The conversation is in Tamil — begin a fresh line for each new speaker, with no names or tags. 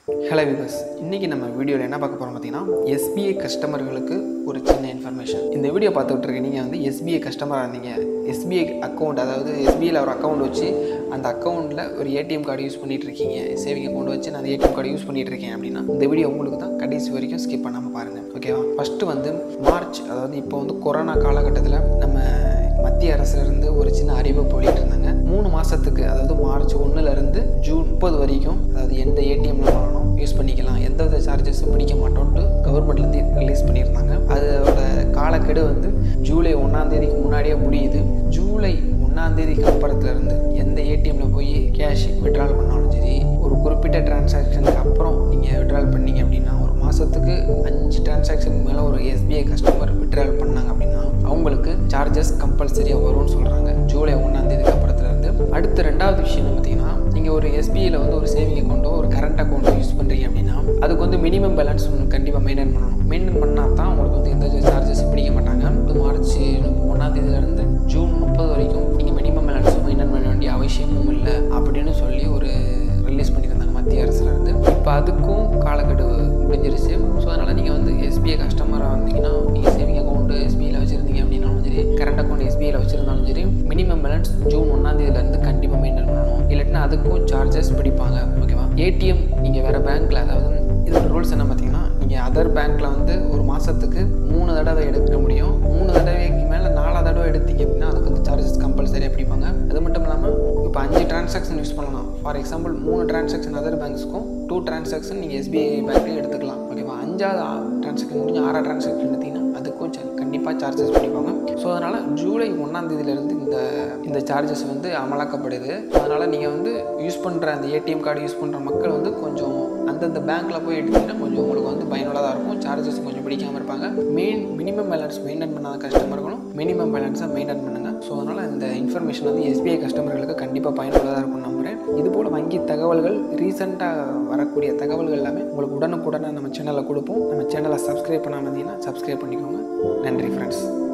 ஹலோ விபஸ் இன்றைக்கி நம்ம வீடியோவில் என்ன பார்க்க போகிறோம் பார்த்தீங்கன்னா எஸ்பிஐ கஸ்டமர்களுக்கு ஒரு சின்ன இன்ஃபர்மேஷன் இந்த வீடியோ பார்த்துட்டு இருக்க நீங்கள் வந்து எஸ்பிஐ கஸ்டமராக இருந்தீங்க எஸ்பிஐ அக்கௌண்ட் அதாவது எஸ்பிஐயில் ஒரு அக்கௌண்ட் வச்சு அந்த அக்கௌண்ட்டில் ஒரு ஏடிஎம் கார்டு யூஸ் பண்ணிட்டு இருக்கீங்க சேவிங் அக்கௌண்ட் வச்சு நான் அந்த ஏடிஎம் கார்டு யூஸ் பண்ணிட்டு இருக்கேன் அப்படின்னா இந்த வீடியோ உங்களுக்கு தான் கடைசி வரைக்கும் ஸ்கிப் பண்ணாமல் பாருங்கள் ஓகேவா ஃபஸ்ட்டு வந்து மார்ச் அதாவது இப்போ வந்து கொரோனா காலகட்டத்தில் நம்ம மத்திய அரசுலேருந்து ஒரு சின்ன அறிவிப்பு வெளியிட்டு இருந்தாங்க மூணு மாதத்துக்கு அதாவது மார்ச் ஒன்றுலேருந்து ஜூன் முப்பது வரைக்கும் அதாவது எந்த ஏடிஎம்ல வேணாலும் யூஸ் பண்ணிக்கலாம் எந்த வித சார்ஜஸும் பிடிக்க மாட்டோம்ட்டு கவர்மெண்ட்லேருந்து ரிலீஸ் பண்ணியிருந்தாங்க அதோட காலக்கெடு வந்து ஜூலை ஒன்றாம் தேதிக்கு முன்னாடியே முடியுது ஜூலை ஒன்றாம் தேதிக்கு அப்புறத்துலேருந்து எந்த ஏடிஎம்ல போய் கேஷ் விட்ரால் பண்ணாலும் சரி ஒரு குறிப்பிட்ட டிரான்சாக்ஷனுக்கு அப்புறம் நீங்கள் விட்ரால் பண்ணீங்க அப்படின்னா ஒரு மாதத்துக்கு அஞ்சு டிரான்சாக்ஷனுக்கு மேலே ஒரு எஸ்பிஐ கஸ்டமர் விட்ரால் பண்ணாங்க அப்படின்னா அவங்களுக்கு சார்ஜஸ் கம்பல்சரியாக வரும்னு சொல்கிறாங்க ஜூலை ஒன்றாம் தேதிக்கு அப்புறத்துலேருந்து அடுத்த ரெண்டாவது விஷயம் என்ன பார்த்தீங்கன்னா நீங்கள் ஒரு எஸ்பிஐயில் வந்து ஒரு சேவிங் அக்கௌண்ட்டோ ஒரு கரண்ட் அக்கௌண்ட்டோ யூஸ் பண்ணுறீங்க அப்படின்னா அதுக்கு வந்து மினிமம் பேலன்ஸ் ஒன்று கண்டிப்பாக மெயின்டைன் பண்ணணும் மெயின்டைன் பண்ணால் தான் உங்களுக்கு வந்து எந்த சார்ஜஸ் பிடிக்க மாட்டாங்க இது மார்ச் ஒன்றாம் தேதியிலேருந்து ஜூன் முப்பது வரைக்கும் நீங்கள் மினிமம் பேலன்ஸும் மெயின்டைன் பண்ண வேண்டிய அவசியமும் இல்லை அப்படின்னு சொல்லி ஒரு ரிலீஸ் பண்ணியிருந்தாங்க மத்திய அரசுலேருந்து இப்போ அதுக்கும் காலக்கெடு முடிஞ்சிருச்சு ஸோ அதனால் நீங்கள் வந்து எஸ்பிஐ கஸ்டமராக வந்தீங்கன்னா நீங்கள் சேவிங் அக்கௌண்ட்டு எஸ்பிஐயில் வச்சுருந்தீங்க அப்படின்னாலும் சரி கரண்ட் அக்கௌண்ட் எஸ்பிஐயில் வச்சுருந்தாலும் சரி மினிமம் பேலன்ஸ் ஜூன் ஒன்றாம் தேதியிலேருந்து கண்டிப்பாக மெயின்டைன் பண்ணணும் இல்லாட்டினா அதுக்கும் சார்ஜஸ் பிடிப்பாங்க ஓகேவா ஏடிஎம் நீங்கள் வேறு பேங்க்கில் அதாவது இதோட ரூல்ஸ் என்ன பார்த்தீங்கன்னா நீங்கள் அதர் பேங்க்கில் வந்து ஒரு மாதத்துக்கு மூணு தடவை எடுக்க முடியும் மூணு தடவைக்கு மேலே நாலா தடவை எடுத்தீங்க அப்படின்னா அதுக்கு வந்து சார்ஜஸ் கம்பல்சரியாக பிடிப்பாங்க அது மட்டும் இல்லாமல் இப்போ அஞ்சு டிரான்சாக்ஷன் யூஸ் பண்ணலாம் ஃபார் எக்ஸாம்பிள் மூணு டிரான்சாக்ஷன் அதர் பேங்க்ஸ்க்கும் டூ டிரான்சாக்ஷன் நீங்கள் எஸ்பிஐ பேங்க்லேயும் எடுத்துக்கலாம் ஓகேவா அஞ்சாவது டிரான்சாக்ஷன் முடிஞ்சு ஆறாவது டிரான்சாக்ஷன் எடுத்தீங்கன்னா அதுக்கும் கண்டிப்பாக சார்ஜஸ் பிடிப்பாங்க ஸோ அதனால் ஜூலை ஒன்றாம் தேதியிலேருந்து இந்த இந்த சார்ஜஸ் வந்து அமலாக்கப்படுது அதனால் நீங்கள் வந்து யூஸ் பண்ணுற அந்த ஏடிஎம் கார்டு யூஸ் பண்ணுற மக்கள் வந்து கொஞ்சம் அந்தந்த பேங்க்கில் போய் எடுத்தீங்கன்னா கொஞ்சம் உங்களுக்கு வந்து பயனுள்ளதாக இருக்கும் சார்ஜஸ் கொஞ்சம் பிடிக்காமல் இருப்பாங்க மெயின் மினிமம் பேலன்ஸ் மெயின்டைன் பண்ணாத கஸ்டமர்களும் மினிமம் பேலன்ஸை மெயின்டைன் பண்ணுங்கள் ஸோ அதனால் இந்த இன்ஃபர்மேஷன் வந்து எஸ்பிஐ கஸ்டமர்களுக்கு கண்டிப்பாக பயனுள்ளதாக இருக்கும் நம்புகிறேன் இதுபோல் வங்கி தகவல்கள் ரீசெண்டாக வரக்கூடிய தகவல்கள் எல்லாமே உங்களுக்கு உடனுக்குடனே நம்ம சேனலில் கொடுப்போம் நம்ம சேனலை சப்ஸ்கிரைப் பண்ணாமல் இருந்தீங்கன்னா சப்ஸ்கிரைப் பண்ணிக்கோங்க நன்றி ஃப்ரெண்ட்ஸ்